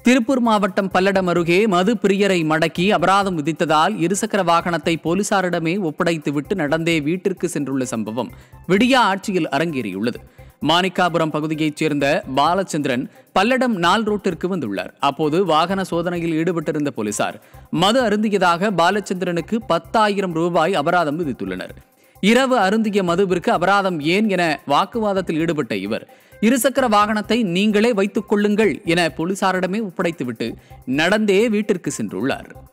திருப்பூர் மாவட்டம் பல்லடம் அருகே மது பிரியரை மடக்கி அபராதம் விதித்ததால் இருசக்கர வாகனத்தை போலீசாரிடமே ஒப்படைத்துவிட்டு நடந்தே வீட்டிற்கு சென்றுள்ள சம்பவம் விடியா ஆட்சியில் அரங்கேறியுள்ளது மாணிக்காபுரம் பகுதியைச் சேர்ந்த பாலச்சந்திரன் பல்லடம் நாள் ரோட்டிற்கு வந்துள்ளார் அப்போது வாகன சோதனையில் ஈடுபட்டிருந்த போலீசார் மது அருந்தியதாக பாலச்சந்திரனுக்கு பத்தாயிரம் ரூபாய் அபராதம் விதித்துள்ளனர் இரவு அருந்திய மதுவிற்கு அபராதம் ஏன் என வாக்குவாதத்தில் ஈடுபட்ட இவர் இருசக்கர வாகனத்தை நீங்களே வைத்துக் கொள்ளுங்கள் என போலீசாரிடமே ஒப்படைத்துவிட்டு நடந்தே வீட்டிற்கு சென்றுள்ளார்